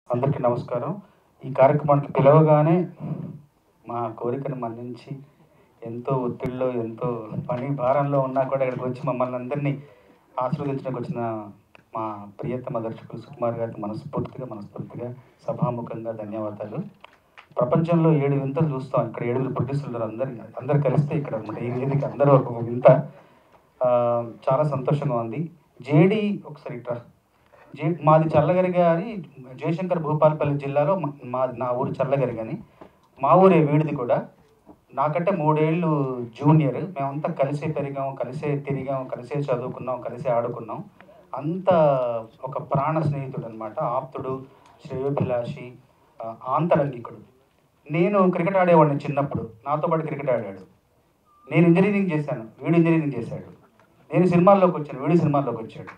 అందరికీ నమస్కారం ఈ కార్యక్రమానికి పిలవగానే మా కోరికను మన్నించి ఎంతో ఒత్తిడిలో ఎంతో పని భారంలో ఉన్నా కూడా ఇక్కడికి వచ్చి మమ్మల్ని అందరినీ ఆశీర్వదించడానికి వచ్చిన మా ప్రియతమ దర్శకులు సుకుమార్ గారికి మనస్ఫూర్తిగా మనస్ఫూర్తిగా సభాముఖంగా ధన్యవాదాలు ప్రపంచంలో ఏడు వింతలు చూస్తాం ఇక్కడ ఏడుగురు ప్రొడ్యూసర్లు అందరు అందరు కలిస్తే ఇక్కడ మన ఈ వేదిక అందరూ ఒక వింత ఆ, చాలా సంతోషంగా ఉంది జేడి ఒకసారి ఇట్రా జే మాది చల్లగరిగా అని జయశంకర్ భూపాలపల్లి జిల్లాలో మా మా- నా ఊరు చల్లగరిగా అని మా ఊరే వీడిది కూడా నాకంటే మూడేళ్ళు జూనియర్ మేమంతా కలిసే పెరిగాం కలిసే తిరిగాం కలిసే చదువుకున్నాం కలిసే ఆడుకున్నాం అంత ఒక ప్రాణ స్నేహితుడు అనమాట ఆప్తుడు శ్రేయోభిలాషి ఆ, ఆంతరంగికుడు నేను క్రికెట్ ఆడేవాడిని చిన్నప్పుడు నాతో పాటు క్రికెట్ ఆడాడు నేను ఇంజనీరింగ్ చేశాను వీడు ఇంజనీరింగ్ చేశాడు నేను సినిమాల్లోకి వచ్చాను వీడు సినిమాల్లోకి వచ్చాడు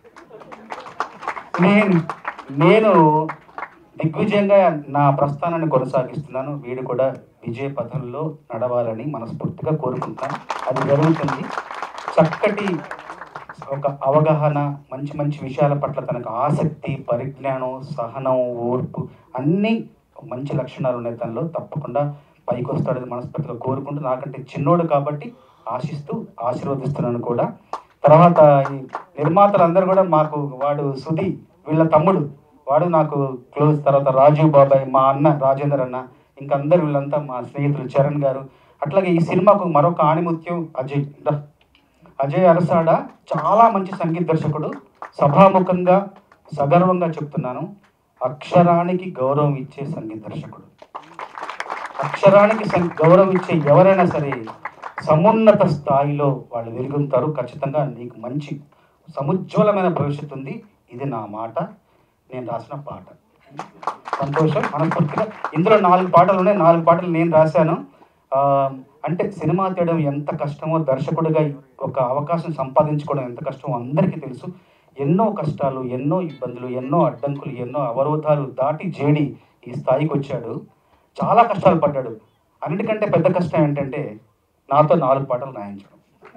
నేను నేను దిగ్విజయంగా నా ప్రస్థానాన్ని కొనసాగిస్తున్నాను వీడు కూడా విజయ పథంలో నడవాలని మనస్ఫూర్తిగా కోరుకుంటున్నాను అది జరుగుతుంది చక్కటి ఒక అవగాహన మంచి మంచి విషయాల పట్ల తనకు ఆసక్తి పరిజ్ఞానం సహనం ఓర్పు అన్నీ మంచి లక్షణాలు ఉన్నాయి తనలో తప్పకుండా పైకి వస్తాడని మనస్ఫూర్తిగా కోరుకుంటూ నాకంటే చిన్నోడు కాబట్టి ఆశిస్తూ ఆశీర్వదిస్తున్నాను కూడా తర్వాత ఈ నిర్మాతలు అందరూ కూడా మాకు వాడు సుధి వీళ్ళ తమ్ముడు వాడు నాకు క్లోజ్ తర్వాత రాజీవ్ బాబాయ్ మా అన్న రాజేందర్ అన్న ఇంకా అందరు వీళ్ళంతా మా స్నేహితులు చరణ్ గారు అట్లాగే ఈ సినిమాకు మరొక ఆణిముత్యం అజయ్ దా. అజయ్ అరసాడ చాలా మంచి సంగీత దర్శకుడు సభాముఖంగా సగర్వంగా చెప్తున్నాను అక్షరానికి గౌరవం ఇచ్చే సంగీత దర్శకుడు అక్షరానికి సం- గౌరవం ఇచ్చే ఎవరైనా సరే సమున్నత స్థాయిలో వాళ్ళు వెలుగుతారు ఖచ్చితంగా నీకు మంచి సముజ్వలమైన భవిష్యత్తు ఉంది ఇది నా మాట నేను రాసిన పాట సంతోషం మనస్ఫూర్తిగా ఇందులో నాలుగు పాటలు ఉన్నాయి నాలుగు పాటలు నేను రాశాను ఆ, అంటే సినిమా తీయడం ఎంత కష్టమో దర్శకుడిగా ఒక అవకాశం సంపాదించుకోవడం ఎంత కష్టమో అందరికీ తెలుసు ఎన్నో కష్టాలు ఎన్నో ఇబ్బందులు ఎన్నో అడ్డంకులు ఎన్నో అవరోధాలు దాటి జేడి ఈ స్థాయికి వచ్చాడు చాలా కష్టాలు పడ్డాడు అన్నిటికంటే పెద్ద కష్టం ఏంటంటే నాతో నాలుగు పాటలు రాయించడం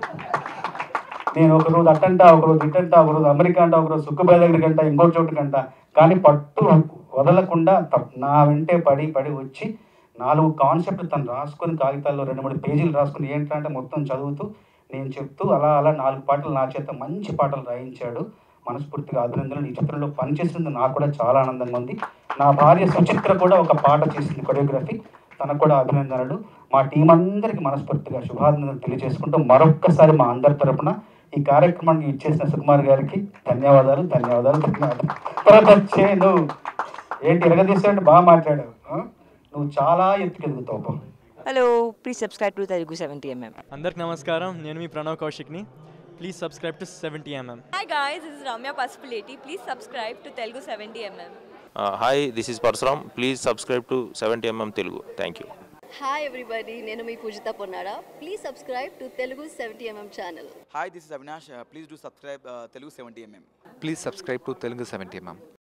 నేను ఒక రోజు అట్టంట ఒక రోజు ఇట్టంట ఒక రోజు అమెరికా అంట ఒక రోజు సుక్కుబాయ్ దగ్గరికి అంట ఇంకో చోటుకంట కానీ పట్టు వదలకుండా తప్- నా వెంటే పడి పడి వచ్చి నాలుగు కాన్సెప్ట్ తను రాసుకొని కాగితాల్లో రెండు మూడు పేజీలు రాసుకుని ఏంటంటే మొత్తం చదువుతూ నేను చెప్తూ అలా అలా నాలుగు పాటలు నా చేత మంచి పాటలు రాయించాడు మనస్ఫూర్తిగా అభినందనలు ఈ చిత్రంలో పనిచేసింది నాకు కూడా చాలా ఆనందంగా ఉంది నా భార్య సుచిత్ర కూడా ఒక పాట చేసింది కొరియోగ్రఫీ తనకు కూడా అభినందనలు మా టీం అందరికీ మనస్ఫూర్తిగా శుభాభినందనలు తెలియజేసుకుంటూ మరొక్కసారి మా అందరి తరపున ఈ కార్యక్రమానికి ఇచ్చేసిన సుకుమార్ గారికి ధన్యవాదాలు ధన్యవాదాలు ధన్యవాదాలు తర్వాత చేను ఏంటి ఎరగదీసాడు బాగా మాట్లాడావు ఆ? నువ్వు చాలా ఎత్తుకెదుగుతావు పో. Hello please subscribe to Telugu seventy MM అందరికి నమస్కారం నేను మీ ప్రణవ్ కౌశిక్ని please subscribe to seventy MM Hi guys, this is Ramya Pasupuleti. Please subscribe to Telugu 70mm. Hi this is Parashuram please subscribe to seventy MM Telugu thank you hi everybody నేను మీ Poojitha Ponnara please subscribe to Telugu seventy MM channel Hi, this is Avinash. Uh, please do subscribe uh, Telugu 70mm. Please subscribe to Telugu 70 mm.